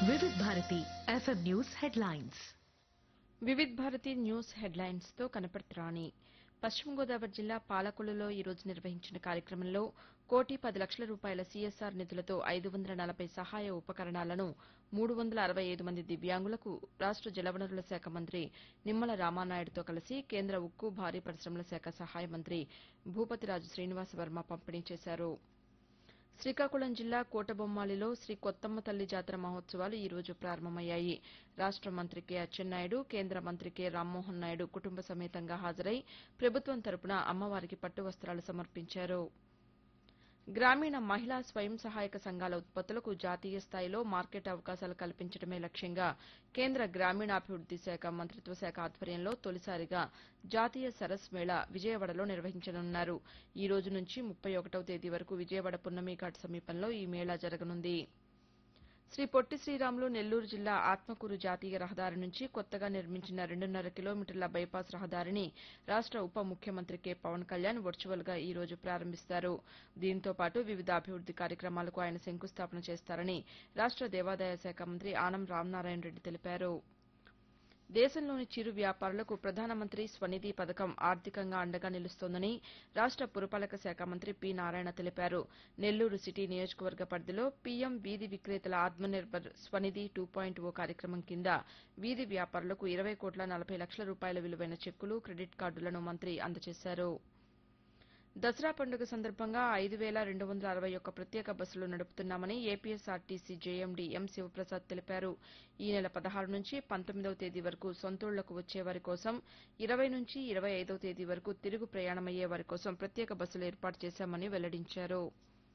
వివిధ Bharati FM news headlines Vividh Bharati news headlines తో కనపడుతురాని పశ్చిమ గోదావరి జిల్లా పాలకొల్లులో ఈ రోజు నిర్వహించిన కార్యక్రమంలో కోటి పది లక్షల రూపాయల సీఎస్ఆర్ నిధులతో ఐదు వందల నలభై సహాయ ఉపకరణాలను మూడు వందల అరవై ఐదు మంది దివ్యాంగులకు రాష్ట జలవనరుల శాఖ మంత్రి నిమ్మల రామానాయుడుతో కలిసి కేంద్ర ఉక్కు భారీ పరిశ్రమల శాఖ సహాయ మంత్రి భూపతిరాజు శ్రీనివాసవర్మ పంపిణీ చేశారు శ్రీకాకుళం జిల్లా కోటబొమ్మాలిలో శ్రీ కొత్తమ్మ తల్లి జాతర మహోత్సవాలు ఈ రోజు ప్రారంభమయ్యాయి రాష్ట మంత్రి కె అచ్చెన్నాయుడు కేంద్ర మంత్రి కె రామ్మోహన్ నాయుడు కుటుంబ సమేతంగా హాజరై ప్రభుత్వం తరపున అమ్మవారికి పట్టు వస్త్రాలు సమర్పించారు గ్రామీణ మహిళా స్వయం సహాయక సంఘాల ఉత్పత్తులకు జాతీయ స్థాయిలో మార్కెట్ అవకాశాలు కల్పించడమే లక్ష్యంగా కేంద్ర గ్రామీణాభివృద్ది శాఖ మంత్రిత్వ శాఖ ఆధ్వర్యంలో తొలిసారిగా జాతీయ సరస్ మేళా విజయవాడలో నిర్వహించనున్నారు ఈ రోజు నుంచి ముప్పై ఒకటవ తేదీ వరకు విజయవాడ పున్నమి ఘాట్ సమీపంలో ఈ మేళా జరగనుంది శ్రీ పొట్టి శ్రీరాములు నెల్లూరు జిల్లా ఆత్మకూరు జాతీయ రహదారి నుంచి కొత్తగా నిర్మించిన రెండున్నర కిలోమీటర్ల బైపాస్ రహదారిని రాష్ట ఉప ముఖ్యమంత్రి కె పవన్ కళ్యాణ్ వర్చువల్ గా ఈ రోజు ప్రారంభిస్తారు దీంతో పాటు వివిధ అభివృద్ది కార్యక్రమాలకు ఆయన శంకుస్థాపన చేస్తారని రాష్ట దేవాదాయ శాఖ మంత్రి ఆనం రామనారాయణ రెడ్డి తెలిపారు దేశంలోని చిరు వ్యాపారులకు ప్రధానమంత్రి స్వనిధి పథకం ఆర్థికంగా అండగా నిలుస్తోందని రాష్ట పురపాలక శాఖ మంత్రి పి నారాయణ తెలిపారు నెల్లూరు సిటీ నియోజకవర్గ పరిధిలో పీఎం వీధి విక్రేతల Atmanirbhar Svanidhi two point O కార్యక్రమం కింద వీధి వ్యాపారులకు ఇరవై కోట్ల నలభై లక్షల రూపాయల విలువైన చెక్కులు క్రెడిట్ కార్డులను మంత్రి అందజేశారు దసరా పండుగ సందర్భంగా ఐదు వేల రెండు వందల అరవై ఒక్క ప్రత్యేక బస్సులు నడుపుతున్నామని ఏపీఎస్ఆర్టీసీ జేఎండీ ఎం శివప్రసాద్ తెలిపారు ఈ నెల పదహారు నుంచి పంతొమ్మిదవ తేదీ వరకు సొంతూళ్లకు వచ్చే వారి కోసం ఇరవై నుంచి ఇరవై ఐదవ తేదీ వరకు తిరుగు ప్రయాణమయ్యే వారి కోసం ప్రత్యేక బస్సులు ఏర్పాటు చేశామని వెల్లడించారు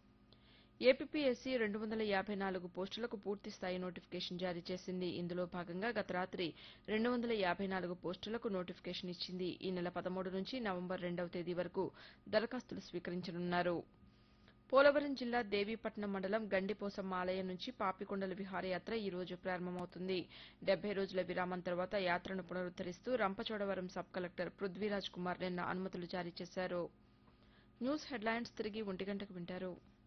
ఏపీఎస్సీ రెండు వందల యాభై నాలుగు పోస్టులకు పూర్తి స్థాయి నోటిఫికేషన్ జారీ చేసింది ఇందులో భాగంగా గత రాత్రి రెండు వందల యాభై నాలుగు పోస్టులకు నోటిఫికేషన్ ఇచ్చింది ఈ నెల పదమూడు నుంచి నవంబర్ రెండవ తేదీ వరకు దరఖాస్తులు స్వీకరించనున్నారు పోలవరం జిల్లా దేవీపట్నం మండలం గండిపోసమ్మ ఆలయం నుంచి పాపికొండల విహారయాత్ర ఈ రోజు ప్రారంభమవుతుంది డెబ్బై రోజుల విరామం తర్వాత యాత్రను పునరుద్దరిస్తూ రంపచోడవరం సబ్ కలెక్టర్ పృథ్వీరాజ్ కుమార్ నిన్న అనుమతులు జారీ చేశారు న్యూస్ హెడ్లైన్స్ తిరిగి ఒంటి గంటకు వింటారు